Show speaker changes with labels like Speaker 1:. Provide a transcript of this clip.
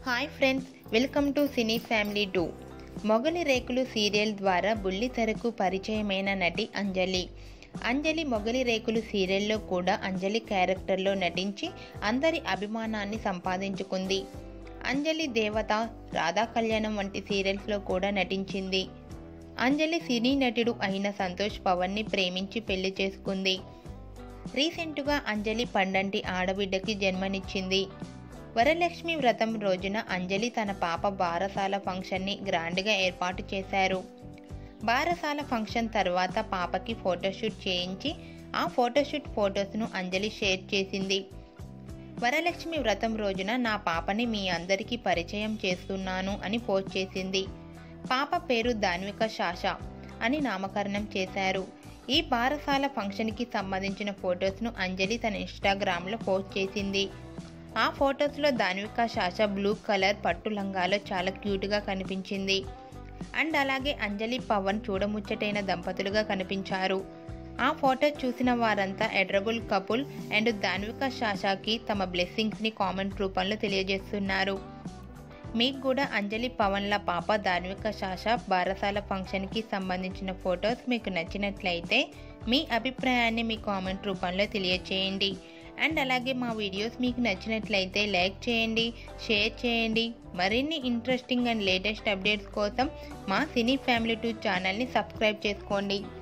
Speaker 1: hi friends welcome to cine family two Mogali Rekulu serial ద్వారా బుల్లితెరకు పరిచయమైన నటి అంజలి అంజలి మొగలి రేకులు సీరియల్లో కూడా అంజలి క్యారెక్టర్లో నటించి అందరి అభిమానాన్ని సంపాదించుకుంది అంజలి దేవత రాధా కళ్యాణం వంటి సీరియల్స్లో కూడా నటించింది అంజలి సినీ నటుడు అయిన సంతోష్ పవన్ని ప్రేమించి పెళ్లి చేసుకుంది రీసెంట్గా అంజలి పండంటి ఆడబిడ్డకి జన్మనిచ్చింది వరలక్ష్మి వ్రతం రోజున అంజలి తన పాప బారసాల ఫంక్షన్ని గ్రాండ్గా ఏర్పాటు చేశారు బారసాల ఫంక్షన్ తర్వాత పాపకి ఫోటోషూట్ చేయించి ఆ ఫోటోషూట్ ఫొటోస్ను అంజలి షేర్ చేసింది వరలక్ష్మి వ్రతం రోజున నా పాపని మీ అందరికీ పరిచయం చేస్తున్నాను అని పోస్ట్ చేసింది పాప పేరు దాన్విక శాష అని నామకరణం చేశారు ఈ బారసాల ఫంక్షన్కి సంబంధించిన ఫొటోస్ను అంజలి తన ఇన్స్టాగ్రామ్లో పోస్ట్ చేసింది ఆ ఫొటోస్లో దాన్విక శాష బ్లూ కలర్ పట్టు లంగాలో చాలా క్యూట్గా కనిపించింది అండ్ అలాగే అంజలి పవన్ చూడముచ్చటైన దంపతులుగా కనిపించారు ఆ ఫోటో చూసిన వారంతా ఎడ్రబుల్ కపుల్ అండ్ దాన్విక శాషాకి తమ బ్లెస్సింగ్స్ని కామెంట్ రూపంలో తెలియజేస్తున్నారు మీకు కూడా అంజలి పవన్ల పాప దాన్విక శాష బారసాల ఫంక్షన్కి సంబంధించిన ఫొటోస్ మీకు నచ్చినట్లయితే మీ అభిప్రాయాన్ని మీ కామెంట్ రూపంలో తెలియచేయండి అండ్ అలాగే మా వీడియోస్ మీకు నచ్చినట్లయితే లైక్ చేయండి షేర్ చేయండి మరిన్ని ఇంట్రెస్టింగ్ అండ్ లేటెస్ట్ అప్డేట్స్ కోసం మా సినీ ఫ్యామిలీ టూ ఛానల్ని సబ్స్క్రైబ్ చేసుకోండి